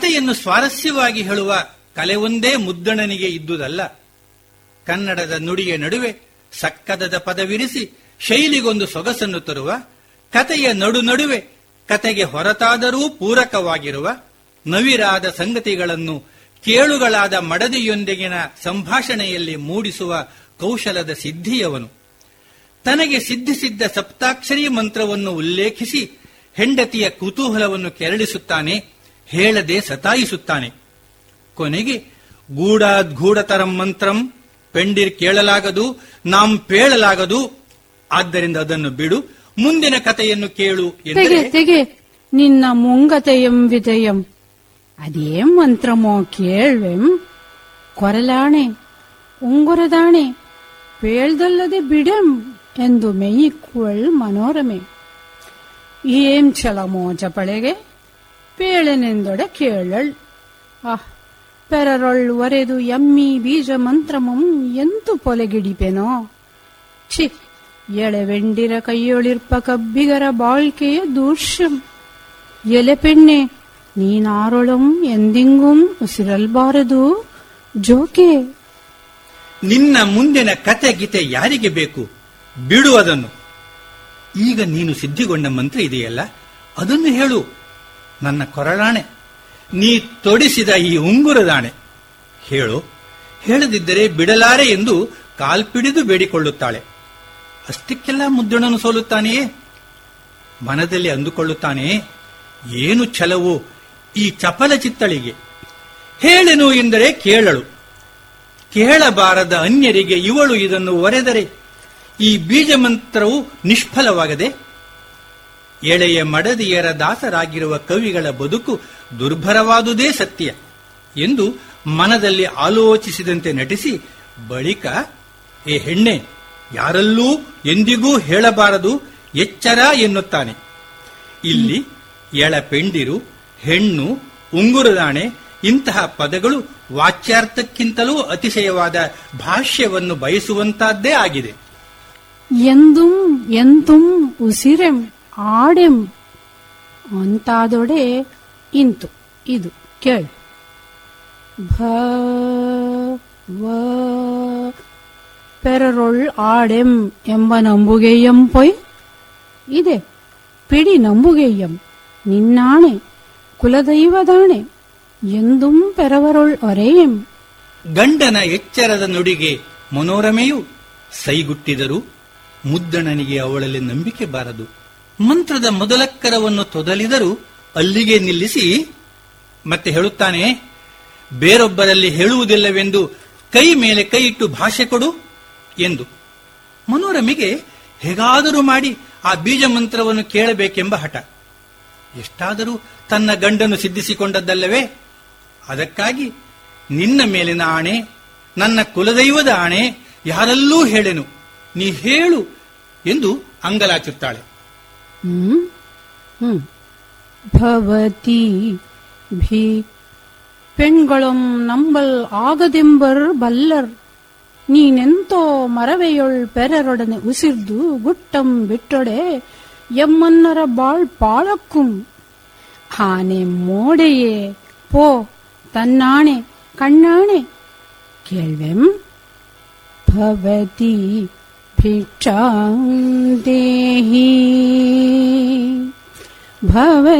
ಕಥೆಯನ್ನು ಸ್ವಾರಸ್ಯವಾಗಿ ಹೇಳುವ ಕಲೆ ಒಂದೇ ಮುದ್ದಣನಿಗೆ ಇದ್ದುದಲ್ಲ ಕನ್ನಡದ ನುಡಿಯ ನಡುವೆ ಸಕ್ಕದದ ಪದವಿರಿಸಿ ಶೈಲಿಗೊಂದು ಸೊಗಸನ್ನು ತರುವ ಕಥೆಯ ನಡು ನಡುವೆ ಕತೆಗೆ ಹೊರತಾದರೂ ಪೂರಕವಾಗಿರುವ ನವಿರಾದ ಸಂಗತಿಗಳನ್ನು ಕೇಳುಗಳಾದ ಮಡದಿಯೊಂದಿಗಿನ ಸಂಭಾಷಣೆಯಲ್ಲಿ ಮೂಡಿಸುವ ಕೌಶಲದ ಸಿದ್ಧಿಯವನು ತನಗೆ ಸಿದ್ಧಿಸಿದ್ದ ಸಪ್ತಾಕ್ಷರಿ ಮಂತ್ರವನ್ನು ಉಲ್ಲೇಖಿಸಿ ಹೆಂಡತಿಯ ಕುತೂಹಲವನ್ನು ಕೆರಳಿಸುತ್ತಾನೆ ಹೇಳದೆ ಸತಾಯಿಸುತ್ತಾನೆ ಕೊನೆಗೆ ಗೂಢಾದ್ಗೂಢತರಂ ಮಂತ್ರಂ ಪೆಂಡಿರ್ ಕೇಳಲಾಗದು ನಾಂ ಪೇಳಲಾಗದು ಆದ್ದರಿಂದ ಅದನ್ನು ಬಿಡು ಮುಂದಿನ ಕಥೆಯನ್ನು ಕೇಳು ತೆಗೆ ಎಂದರೆ ತೆಗೆ ನಿನ್ನ ಮುಂಗತೆಯಂ ವಿಜಯಂ ಅದೇಂ ಮಂತ್ರಮೋ ಕೇಳ್ವೆಂ ಕೊರಲಾಣೆ ಉಂಗುರದಾಣೆ ಪೇಳ್ದಲ್ಲದೆ ಬಿಡೆಂ ಎಂದು ಮೆಯ್ಯಿಕ್ವಳ್ ಮನೋರಮೆ ಏಂ ಛಲಮೋ ಚಪಳೆಗೆ ಪೇಳೆನೆಂದೊಡೆ ಕೇಳಳ್ ಆಹ್ ಪೆರರೊಳ್ ಒರೆದು ಎಮ್ಮಿ ಬೀಜ ಮಂತ್ರಮಂ ಎಂತು ಪೊಲೆಗಿಡಿಪೆನೋ ಛಿ ಎಳೆವೆಂಡಿರ ಕೈಯೊಳಿರ್ಪ ಕಬ್ಬಿಗರ ಬಾಳ್ಕೆಯ ದೂಷ್ಯಂ ಎಲೆ ಪೆಣ್ಣೆ ನೀನಾರೊಳಂ ಎಂದಿಂಗುಂ ಉಸಿರಲ್ಬಾರದು ಜೋಕೆ ನಿನ್ನ ಮುಂದಿನ ಕತೆ ಗೀತೆ ಯಾರಿಗೆ ಬೇಕು ಬಿಡು ಅದನ್ನು ಈಗ ನೀನು ಸಿದ್ಧಿಗೊಂಡ ಮಂತ್ರ ಇದೆಯಲ್ಲ ಅದನ್ನು ಹೇಳು ನನ್ನ ಕೊರಳಾಣೆ ನೀ ತೊಡಿಸಿದ ಈ ಉಂಗುರದಾಣೆ ಹೇಳು ಹೇಳದಿದ್ದರೆ ಬಿಡಲಾರೆ ಎಂದು ಕಾಲ್ಪಿಡಿದು ಬೇಡಿಕೊಳ್ಳುತ್ತಾಳೆ ಅಷ್ಟಕ್ಕೆಲ್ಲ ಮುದ್ದಣನು ಸೋಲುತ್ತಾನೆಯೇ ಮನದಲ್ಲಿ ಅಂದುಕೊಳ್ಳುತ್ತಾನೆ ಏನು ಛಲವು ಈ ಚಪಲ ಚಿತ್ತಳಿಗೆ ಹೇಳೆನು ಎಂದರೆ ಕೇಳಳು ಕೇಳಬಾರದ ಅನ್ಯರಿಗೆ ಇವಳು ಇದನ್ನು ಒರೆದರೆ ಈ ಬೀಜ ಮಂತ್ರವು ನಿಷ್ಫಲವಾಗದೆ ಎಳೆಯ ಮಡದಿಯರ ದಾಸರಾಗಿರುವ ಕವಿಗಳ ಬದುಕು ದುರ್ಭರವಾದುದೇ ಸತ್ಯ ಎಂದು ಮನದಲ್ಲಿ ಆಲೋಚಿಸಿದಂತೆ ನಟಿಸಿ ಬಳಿಕ ಏ ಹೆಣ್ಣೆ ಯಾರಲ್ಲೂ ಎಂದಿಗೂ ಹೇಳಬಾರದು ಎಚ್ಚರ ಎನ್ನುತ್ತಾನೆ ಇಲ್ಲಿ ಎಳ ಪೆಂಡಿರು ಹೆಣ್ಣು ಉಂಗುರದಾಣೆ ಇಂತಹ ಪದಗಳು ವಾಚ್ಯಾರ್ಥಕ್ಕಿಂತಲೂ ಅತಿಶಯವಾದ ಭಾಷ್ಯವನ್ನು ಬಯಸುವಂತಹದ್ದೇ ಆಗಿದೆ ಎಂದುಂ ಎಂತುಂ ಉಸಿರೆಂ ಆಡೆಂ ಅಂತಾದೊಡೆ ಇಂತು ಇದು ಕೇಳು ಭ ವ ಪೆರರೊಳ್ ಆಡೆಂ ಎಂಬ ನಂಬುಗೆಯ್ಯಂ ಪೊಯ್ ಇದೆ ಪಿಡಿ ನಂಬುಗೆಯ್ಯಂ ನಿನ್ನಾಣೆ ಕುಲದೈವದಾಣೆ ಎಂದುಂ ಪೆರವರೊಳ್ ಒರೆಯಂ ಗಂಡನ ಎಚ್ಚರದ ನುಡಿಗೆ ಮನೋರಮೆಯು ಸೈಗುಟ್ಟಿದರೂ ಮುದ್ದಣನಿಗೆ ಅವಳಲ್ಲಿ ನಂಬಿಕೆ ಬಾರದು ಮಂತ್ರದ ಮೊದಲಕ್ಕರವನ್ನು ತೊದಲಿದರೂ ಅಲ್ಲಿಗೆ ನಿಲ್ಲಿಸಿ ಮತ್ತೆ ಹೇಳುತ್ತಾನೆ ಬೇರೊಬ್ಬರಲ್ಲಿ ಹೇಳುವುದಿಲ್ಲವೆಂದು ಕೈ ಮೇಲೆ ಕೈ ಇಟ್ಟು ಭಾಷೆ ಕೊಡು ಎಂದು ಮನೋರಮೆಗೆ ಹೇಗಾದರೂ ಮಾಡಿ ಆ ಬೀಜ ಮಂತ್ರವನ್ನು ಕೇಳಬೇಕೆಂಬ ಹಠ ಎಷ್ಟಾದರೂ ತನ್ನ ಗಂಡನು ಸಿದ್ಧಿಸಿಕೊಂಡದ್ದಲ್ಲವೇ ಅದಕ್ಕಾಗಿ ನಿನ್ನ ಮೇಲಿನ ಆಣೆ ನನ್ನ ಕುಲದೈವದ ಆಣೆ ಯಾರಲ್ಲೂ ಹೇಳೆನು ನೀ ಹೇಳು ಎಂದು ಅಂಗಲಾಚುತ್ತಾಳೆ ಹ್ಮ್ ಹ್ಮ್ ಭವತಿ ಭಿ ಪೆಣ್ಗಳಂ ನಂಬಲ್ ಆಗದೆಂಬರ್ ಬಲ್ಲರ್ ನೀನೆಂತೋ ಮರವೆಯೊಳ್ ಪೆರರೊಡನೆ ಉಸಿರ್ದು ಗುಟ್ಟಂ ಬಿಟ್ಟೊಡೆ ಎಮ್ಮನ್ನರ ಬಾಳ್ ಪಾಳಕ್ಕುಂ ಆನೆ ಮೋಡೆಯೇ ಪೋ ತನ್ನಾಣೆ ಕಣ್ಣಾಣೆ ಕೇಳ್ವೆಂ ಭವತಿ ಭಿಕ್ಷಾಂ ದೇಹಿ ಭವ